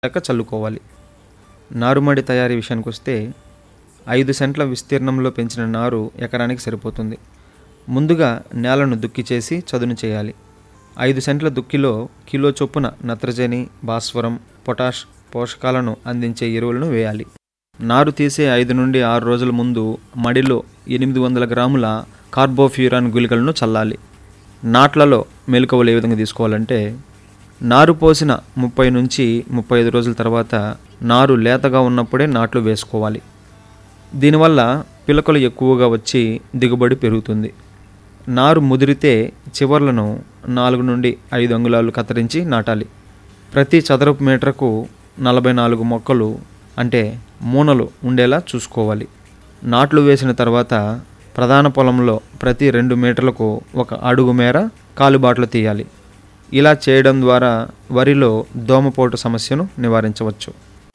దాకా చల్లుకోవాలి నారుమడి తయారీ విషయానికి వస్తే ఐదు సెంట్ల విస్తీర్ణంలో పెంచిన నారు ఎకరానికి సరిపోతుంది ముందుగా నేలను దుక్కి చేసి చదును చేయాలి ఐదు సెంట్ల దుక్కిలో కిలో చొప్పున నత్రజని భాస్వరం పొటాష్ పోషకాలను అందించే ఎరువులను వేయాలి నారు తీసే ఐదు నుండి ఆరు రోజుల ముందు మడిలో ఎనిమిది వందల గ్రాముల కార్బోఫ్యూరాన్ గుళికలను చల్లాలి నాట్లలో మెలకువలు ఏ విధంగా తీసుకోవాలంటే నారు పోసిన ముప్పై నుంచి ముప్పై ఐదు రోజుల తర్వాత నారు లేతగా ఉన్నప్పుడే నాట్లు వేసుకోవాలి దీనివల్ల పిలకలు ఎక్కువగా వచ్చి దిగుబడి పెరుగుతుంది నారు ముదిరితే చివర్లను నాలుగు నుండి ఐదు అంగుళాలు కత్తిరించి నాటాలి ప్రతి చదరపు మీటర్కు నలభై నాలుగు మొక్కలు అంటే మూనలు ఉండేలా చూసుకోవాలి నాట్లు వేసిన తర్వాత ప్రధాన పొలంలో ప్రతి రెండు మీటర్లకు ఒక అడుగు మేర కాలుబాట్లు తీయాలి ఇలా చేయడం ద్వారా వరిలో దోమపోటు సమస్యను నివారించవచ్చు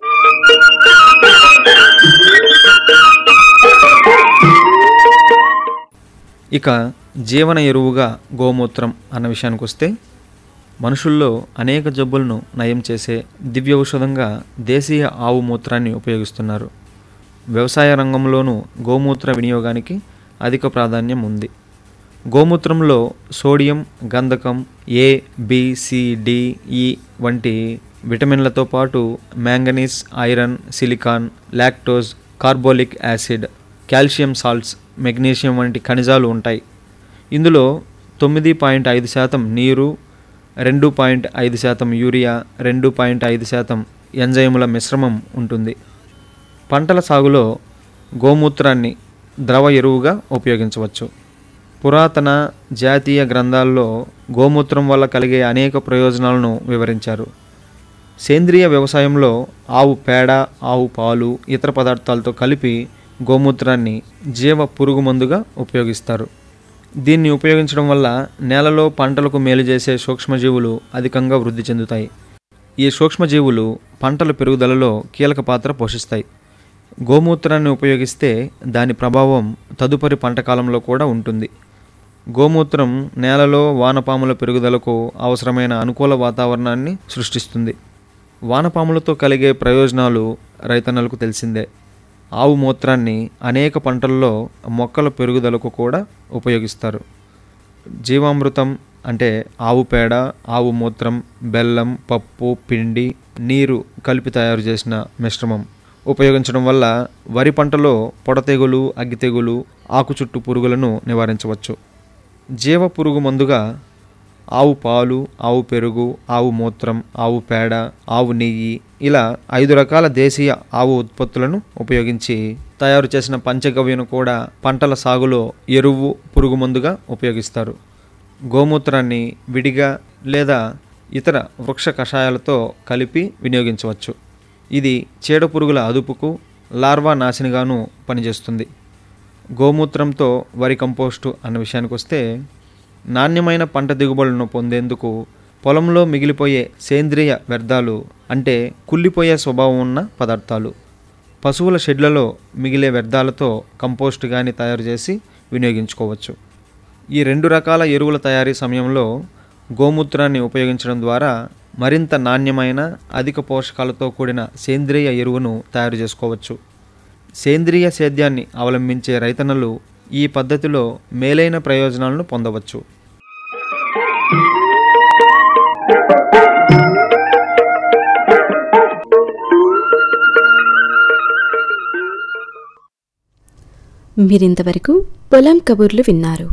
ఇక జీవన ఎరువుగా గోమూత్రం అన్న విషయానికి వస్తే మనుషుల్లో అనేక జబ్బులను నయం చేసే దివ్య ఔషధంగా దేశీయ ఆవు మూత్రాన్ని ఉపయోగిస్తున్నారు వ్యవసాయ రంగంలోనూ గోమూత్ర వినియోగానికి అధిక ప్రాధాన్యం ఉంది గోమూత్రంలో సోడియం గంధకం A B C D E వంటి విటమిన్లతో పాటు manganese iron silicon lactose carbolic acid calcium salts magnesium వంటి ఖనిజాలు ఉంటాయి ఇందులో తొమ్మిది పాయింట్ ఐదు శాతం నీరు రెండు పాయింట్ ఐదు శాతం యూరియా రెండు పాయింట్ ఐదు శాతం ఎంజైముల మిశ్రమం ఉంటుంది పంటల సాగులో గోమూత్రాన్ని ద్రవ ఎరువుగా ఉపయోగించవచ్చు పురాతన జాతీయ గ్రంథాల్లో గోమూత్రం వల్ల కలిగే అనేక ప్రయోజనాలను వివరించారు సేంద్రియ వ్యవసాయంలో ఆవు పేడ ఆవు పాలు ఇతర పదార్థాలతో కలిపి గోమూత్రాన్ని జీవ పురుగు మందుగా ఉపయోగిస్తారు దీన్ని ఉపయోగించడం వల్ల నేలలో పంటలకు మేలు చేసే సూక్ష్మజీవులు అధికంగా వృద్ధి చెందుతాయి ఈ సూక్ష్మజీవులు పంటల పెరుగుదలలో కీలక పాత్ర పోషిస్తాయి గోమూత్రాన్ని ఉపయోగిస్తే దాని ప్రభావం తదుపరి పంట కాలంలో కూడా ఉంటుంది గోమూత్రం నేలలో వానపాముల పెరుగుదలకు అవసరమైన అనుకూల వాతావరణాన్ని సృష్టిస్తుంది వానపాములతో కలిగే ప్రయోజనాలు రైతన్నలకు తెలిసిందే ఆవు మూత్రాన్ని అనేక పంటల్లో మొక్కల పెరుగుదలకు కూడా ఉపయోగిస్తారు జీవామృతం అంటే ఆవు పేడ ఆవు మూత్రం బెల్లం పప్పు పిండి నీరు కలిపి తయారు చేసిన మిశ్రమం ఉపయోగించడం వల్ల వరి పంటలో పొడతెగులు అగ్గితెగులు ఆకు చుట్టు పురుగులను నివారించవచ్చు జీవ పురుగు మందుగా ఆవు పాలు ఆవు పెరుగు ఆవు మూత్రం ఆవు పేడ ఆవు నెయ్యి ఇలా ఐదు రకాల దేశీయ ఆవు ఉత్పత్తులను ఉపయోగించి తయారు చేసిన పంచగవ్యను కూడా పంటల సాగులో ఎరువు పురుగు మందుగా ఉపయోగిస్తారు గోమూత్రాన్ని విడిగా లేదా ఇతర వృక్ష కషాయాలతో కలిపి వినియోగించవచ్చు ఇది చీడ పురుగుల అదుపుకు లార్వా నాశనిగాను పనిచేస్తుంది గోమూత్రంతో వరి కంపోస్టు అన్న విషయానికి వస్తే నాణ్యమైన పంట దిగుబడులను పొందేందుకు పొలంలో మిగిలిపోయే సేంద్రియ వ్యర్థాలు అంటే కుళ్ళిపోయే స్వభావం ఉన్న పదార్థాలు పశువుల షెడ్లలో మిగిలే వ్యర్థాలతో కంపోస్ట్ కానీ తయారు చేసి వినియోగించుకోవచ్చు ఈ రెండు రకాల ఎరువుల తయారీ సమయంలో గోమూత్రాన్ని ఉపయోగించడం ద్వారా మరింత నాణ్యమైన అధిక పోషకాలతో కూడిన సేంద్రియ ఎరువును తయారు చేసుకోవచ్చు సేంద్రియ సేద్యాన్ని అవలంబించే రైతన్నలు ఈ పద్ధతిలో మేలైన ప్రయోజనాలను పొందవచ్చు మీరింతవరకు పొలం కబుర్లు విన్నారు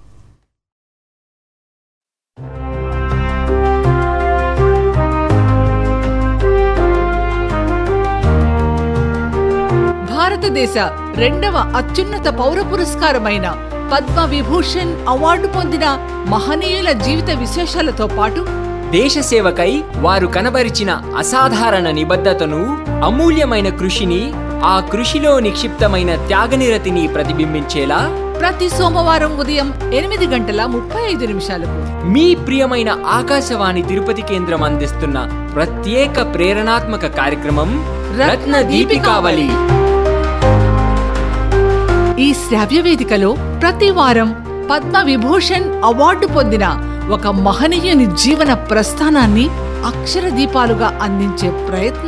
భారతదేశ రెండవ అత్యున్నత పౌర పురస్కారమైన పద్మ విభూషణ్ అవార్డు పొందిన మహనీయుల జీవిత విశేషాలతో పాటు దేశ సేవకై వారు కనబరిచిన అసాధారణ నిబద్ధతను అమూల్యమైన కృషిని ఆ కృషిలో నిక్షిప్తమైన త్యాగనిరతిని ప్రతిబింబించేలా ప్రతి సోమవారం ఉదయం ఎనిమిది గంటల ముప్పై ఐదు నిమిషాలకు మీ ప్రియమైన ఆకాశవాణి తిరుపతి కేంద్రం అందిస్తున్న ప్రత్యేక ప్రేరణాత్మక కార్యక్రమం రత్న దీపికావళి ఈ శ్రావ్య వేదికలో ప్రతి వారం పద్మ విభూషణ్ అవార్డు పొందిన ఒక మహనీయుని జీవన ప్రస్థానాన్ని అక్షర దీపాలుగా అందించే ప్రయత్నం